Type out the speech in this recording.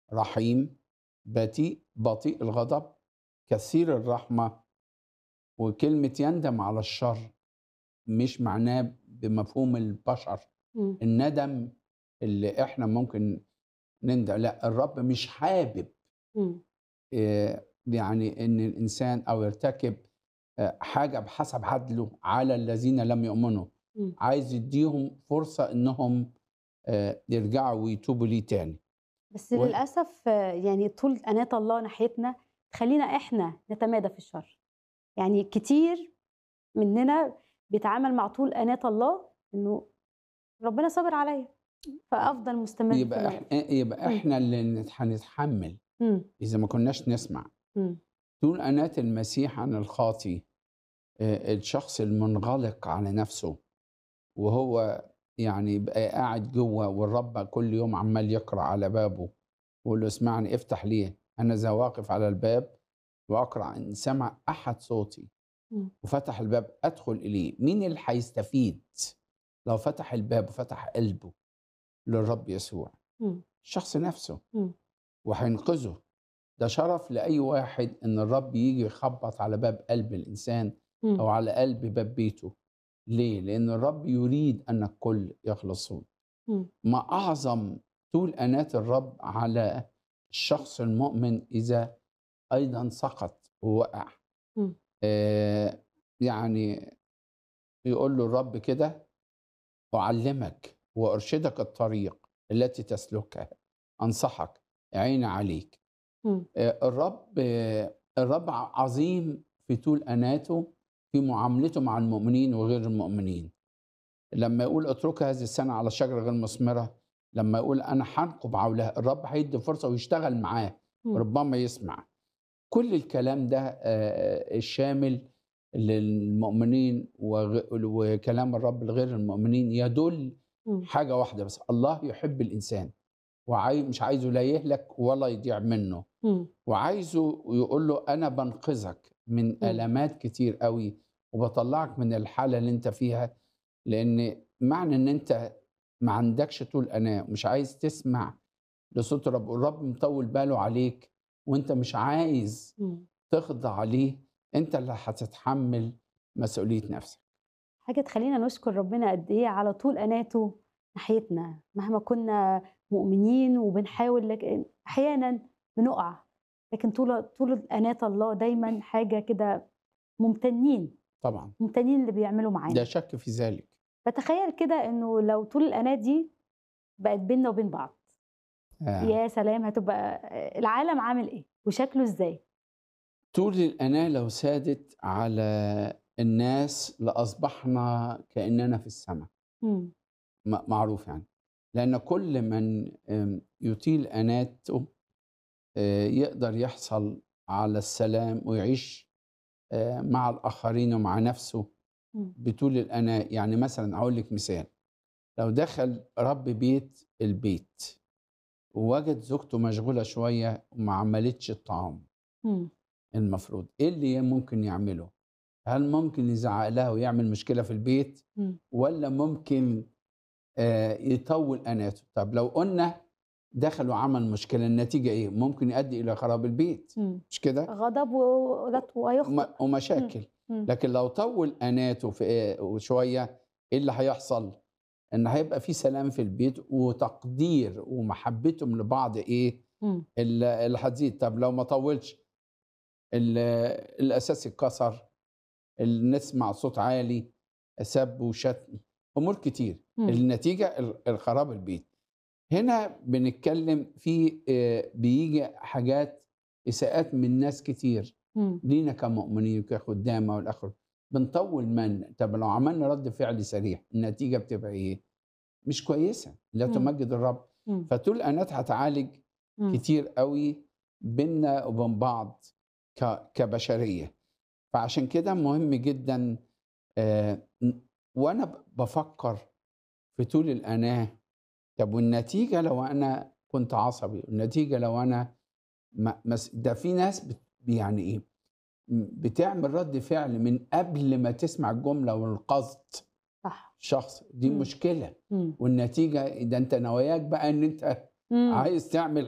رحيم بطيء بطيء الغضب كثير الرحمة وكلمة يندم على الشر مش معناه بمفهوم البشر مم. الندم اللي احنا ممكن نندم لا الرب مش حابب مم. آه، يعني ان الانسان او يرتكب آه، حاجه بحسب عدله على الذين لم يؤمنوا مم. عايز يديهم فرصه انهم آه، يرجعوا ويتوبوا ليه تاني بس و- للأسف آه، يعني طول أناة الله ناحيتنا تخلينا إحنا نتمادى في الشر يعني كتير مننا بيتعامل مع طول أناة الله إنه ربنا صابر عليا فأفضل مستمر في يبقى النار. احنا يبقى مم. احنا اللي نت- هنتحمل مم. اذا ما كناش نسمع مم. طول أناة المسيح عن الخاطي آه، الشخص المنغلق على نفسه وهو يعني يبقى قاعد جوه والرب كل يوم عمال يقرأ على بابه ويقول له اسمعني افتح ليه أنا ذا واقف على الباب وأقرأ إن سمع أحد صوتي مم. وفتح الباب أدخل إليه مين اللي هيستفيد لو فتح الباب وفتح قلبه للرب يسوع مم. الشخص نفسه مم. وهينقذه ده شرف لأي واحد إن الرب يجي يخبط على باب قلب الإنسان مم. أو على قلب باب بيته ليه؟ لأن الرب يريد أن الكل يخلصون مم. ما أعظم طول أناة الرب على الشخص المؤمن إذا أيضا سقط ووقع مم. آه يعني يقول له الرب كده أعلمك وأرشدك الطريق التي تسلكها أنصحك عيني عليك مم. آه، الرب آه، الرب عظيم في طول أناته في معاملته مع المؤمنين وغير المؤمنين لما يقول اترك هذه السنة على شجرة غير مثمرة لما يقول أنا هنقب عولها الرب هيدي فرصة ويشتغل معاه مم. ربما يسمع كل الكلام ده آه، الشامل للمؤمنين وغ- وكلام الرب لغير المؤمنين يدل مم. حاجة واحدة بس الله يحب الإنسان وعاي مش عايزه لا يهلك ولا يضيع منه مم. وعايزه يقول له انا بنقذك من المات كتير قوي وبطلعك من الحاله اللي انت فيها لان معنى ان انت ما عندكش طول اناه ومش عايز تسمع لصوت الرب والرب مطول باله عليك وانت مش عايز مم. تخضع ليه انت اللي هتتحمل مسؤوليه نفسك حاجة تخلينا نشكر ربنا قد إيه على طول أناته ناحيتنا مهما كنا مؤمنين وبنحاول لكن أحيانا بنقع لكن طول طول أناة الله دايما حاجة كده ممتنين طبعا ممتنين اللي بيعملوا ده معانا شك في ذلك فتخيل كده إنه لو طول الأناة دي بقت بيننا وبين بعض آه. يا سلام هتبقى العالم عامل إيه وشكله إزاي طول الأناة لو سادت على الناس لأصبحنا كأننا في السماء مم. م- معروف يعني لأن كل من آم، يطيل أناته آه، يقدر يحصل على السلام ويعيش آه، مع الآخرين ومع نفسه مم. بطول الأناة يعني مثلا أقول لك مثال لو دخل رب بيت البيت ووجد زوجته مشغولة شوية وما عملتش الطعام مم. المفروض ايه اللي ممكن يعمله هل ممكن يزعق لها ويعمل مشكله في البيت مم. ولا ممكن آه، يطول اناته طب لو قلنا دخل وعمل مشكله النتيجه ايه ممكن يؤدي الى خراب البيت مم. مش كده غضب و- ويخطئ وم- ومشاكل مم. لكن لو طول اناته في إيه وشويه ايه اللي هيحصل ان هيبقى في سلام في البيت وتقدير ومحبتهم لبعض ايه مم. ال- اللي هتزيد طب لو ما طولش ال- الاساس اتكسر ال- نسمع صوت عالي سب وشتم امور كتير مم. النتيجه ال- الخراب البيت هنا بنتكلم في آه، بيجي حاجات اساءات من ناس كتير مم. لينا كمؤمنين وكخدامه والاخر بنطول من طب لو عملنا رد فعل سريع النتيجه بتبقى ايه مش كويسه لا مم. تمجد الرب مم. فطول الانات هتعالج مم. كتير قوي بينا وبين بعض ك- كبشريه فعشان كده مهم جدا آه، ن- وانا ب- بفكر في طول الاناه طب والنتيجه لو انا كنت عصبي والنتيجه لو انا ما مس- ده في ناس بت يعني ايه م- بتعمل رد فعل من قبل ما تسمع الجمله والقصد صح شخص دي مم. مشكله مم. والنتيجه ده انت نواياك بقى ان انت مم. عايز تعمل